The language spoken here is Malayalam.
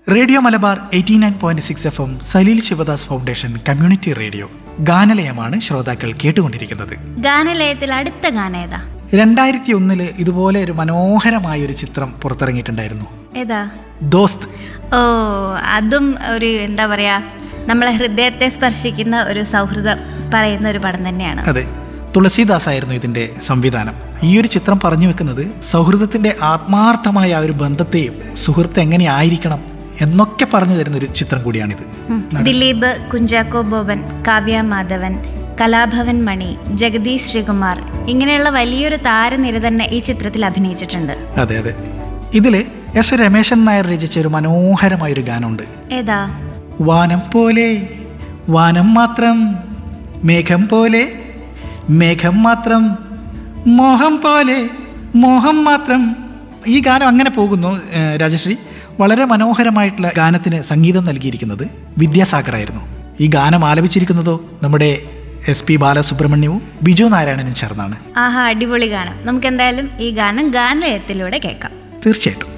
Radio Malabar eighty nine point six F M Saleel Sivadas foundation community radio ഗാനലയമാണ് ശ്രോതാക്കൾ കേട്ടുകൊണ്ടിരിക്കുന്നത് ഗാനലയത്തിൽ അടുത്ത ഗാനം ഏതാ രണ്ടായിരത്തി ഒന്നില് ഇതുപോലെ ഒരു മനോഹരമായ ഒരു ചിത്രം പുറത്തിറങ്ങിയിട്ടുണ്ടായിരുന്നു ഏതാ ദോസ്ത് ഓ അതും ഒരു എന്താ പറയാ നമ്മളെ ഹൃദയത്തെ സ്പർശിക്കുന്ന ഒരു സൗഹൃദം പറയുന്ന ഒരു പടം തന്നെയാണ് അതെ തുളസീദാസ് ആയിരുന്നു ഇതിന്റെ സംവിധാനം ഈ ഒരു ചിത്രം പറഞ്ഞു വെക്കുന്നത് സൗഹൃദത്തിന്റെ ആത്മാർത്ഥമായ ആ ഒരു ബന്ധത്തെയും സുഹൃത്ത് എങ്ങനെയായിരിക്കണം എന്നൊക്കെ പറഞ്ഞു തരുന്ന ഒരു ചിത്രം കൂടിയാണിത് ഉം. ദിലീപ് കുഞ്ചാക്കോ ബോബൻ കാവ്യ മാധവൻ കലാഭവൻ മണി ജഗദീഷ് ശ്രീകുമാർ ഇങ്ങനെയുള്ള വലിയൊരു താരനിര തന്നെ ഈ ചിത്രത്തിൽ അഭിനയിച്ചിട്ടുണ്ട് അതെ അതെ ഇതില് എസ് രമേശൻ നായർ രചിച്ച ഒരു മനോഹരമായ ഒരു ഗാനമുണ്ട് ഏതാ വാനം പോലെ വാനം മാത്രം മേഘം പോലെ മേഘം മാത്രം മോഹം പോലെ മോഹം മാത്രം ഈ ഗാനം അങ്ങനെ പോകുന്നു ഏഹ്, രാജശ്രീ വളരെ മനോഹരമായിട്ടുള്ള ഗാനത്തിന് സംഗീതം നൽകിയിരിക്കുന്നത് വിദ്യാസാഗറായിരുന്നു ഈ ഗാനം ആലപിച്ചിരിക്കുന്നതോ നമ്മുടെ എസ് പി ബാലസുബ്രഹ്മണ്യവും ബിജു നാരായണനും ചേർന്നാണ് ആഹാ അടിപൊളി ഗാനം നമുക്ക് എന്തായാലും ഈ ഗാനം ഗാനലയത്തിലൂടെ കേൾക്കാം തീർച്ചയായിട്ടും